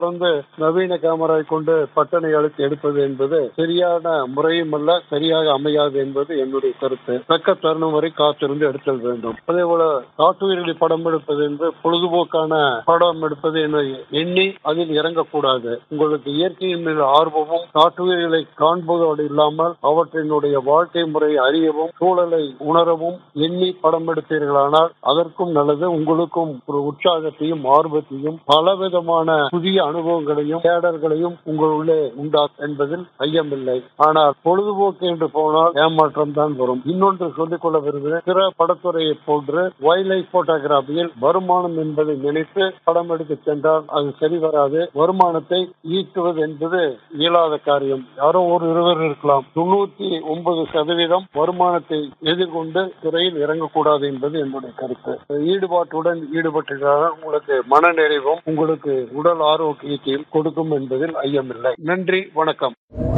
வந்து நவீன கேமரா கொண்டு பட்டனை அழுத்தி எடுப்பது என்பது சரியான முறையும் அல்ல சரியாக அமையாது என்பது என்னுடைய கருத்து தக்க தருணம் வரை காத்திருந்து எடுத்தல் வேண்டும் அதே போல காட்டுயிரடி படம் எடுப்பது என்று பொழுதுபோக்கான படம் எடுப்பது என எண்ணி அதில் இறங்கக்கூடாது உங்களுக்கு இயற்கையின் மீது ஆர்வமும் காட்டுயிர்களை காண்பதோடு இல்லாமல் அவற்றினுடைய வாழ்க்கை முறை அறியவும் சூழலை உணரவும் எண்ணி படம் எடுத்தீர்களானால் அதற்கும் நல்லது உங்களுக்கும் ஒரு உற்சாகத்தையும் ஆர்வத்தையும் பலவிதமான புதிய அனுபவங்களையும் தேடல்களையும் உங்களுள்ளே உண்டா என்பதில் ஐயமில்லை ஆனால் பொழுதுபோக்கு என்று போனால் ஏமாற்றம் தான் வரும் இன்னொன்று சொல்லிக் கொள்ள விரும்புகிறேன் பிற படத்துறையை போன்று வைல்ட் லைஃப் போட்டோகிராபியில் வருமானம் என்பதை நினைத்து படம் எடுக்க சென்றால் அது சரி வராது வருமானத்தை ஈட்டுவது என்பது இயலாத காரியம் யாரோ ஒரு இருவர் இருக்கலாம் தொண்ணூத்தி ஒன்பது சதவீதம் வருமானத்தை எதிர்கொண்டு துறையில் இறங்கக்கூடாது என்பது என்னுடைய கருத்து ஈடுபாட்டுடன் ஈடுபட்டிருந்தால் உங்களுக்கு மனநிறைவும் உங்களுக்கு உடல் ஆரோக்கியத்தையும் கொடுக்கும் என்பதில் ஐயமில்லை நன்றி வணக்கம்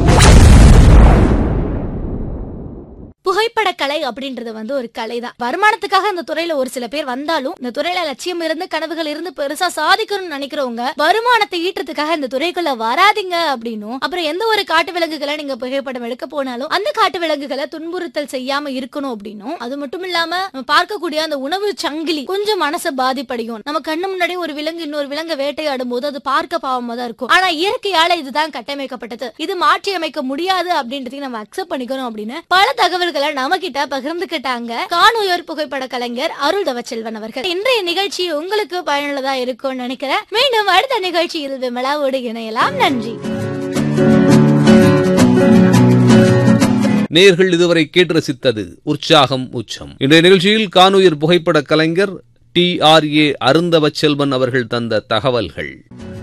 புகைப்படக்கலை அப்படின்றது வந்து ஒரு கலை தான் வருமானத்துக்காக இந்த துறையில ஒரு சில பேர் வந்தாலும் இந்த துறையில லட்சியம் இருந்து கனவுகள் இருந்து பெருசா சாதிக்கணும்னு நினைக்கிறவங்க வருமானத்தை ஈட்டுறதுக்காக இந்த துறைக்குள்ள வராதீங்க அப்படின்னும் அப்புறம் எந்த ஒரு காட்டு விலங்குகளை நீங்க புகைப்படம் எடுக்க போனாலும் அந்த காட்டு விலங்குகளை துன்புறுத்தல் செய்யாம இருக்கணும் அப்படின்னும் அது மட்டும் இல்லாம நம்ம பார்க்கக்கூடிய அந்த உணவு சங்கிலி கொஞ்சம் மனசை பாதிப்படையும் நம்ம கண்ணு முன்னாடி ஒரு விலங்கு இன்னொரு விலங்கை வேட்டையாடும் போது அது பார்க்க பாவமா தான் இருக்கும் ஆனா இயற்கையால இதுதான் கட்டமைக்கப்பட்டது இது மாற்றி அமைக்க முடியாது அப்படின்றதையும் நம்ம அக்செப்ட் பண்ணிக்கணும் அப்படின்னு பல தகவல்களை நம்ம கிட்ட பகிர்ந்துகிட்டாங்க காணுயர் புகைப்பட கலைஞர் அருள் தவச்செல்வன் அவர்கள் இன்றைய நிகழ்ச்சி உங்களுக்கு பயனுள்ளதா இருக்கும்னு நினைக்கிறேன் மீண்டும் அடுத்த நிகழ்ச்சியில் விமலாவோடு இணையலாம் நன்றி நேர்கள் இதுவரை கேட்டு ரசித்தது உற்சாகம் உச்சம் இன்றைய நிகழ்ச்சியில் காணுயிர் புகைப்பட கலைஞர் டி ஆர் ஏ அருந்தவச்செல்வன் அவர்கள் தந்த தகவல்கள்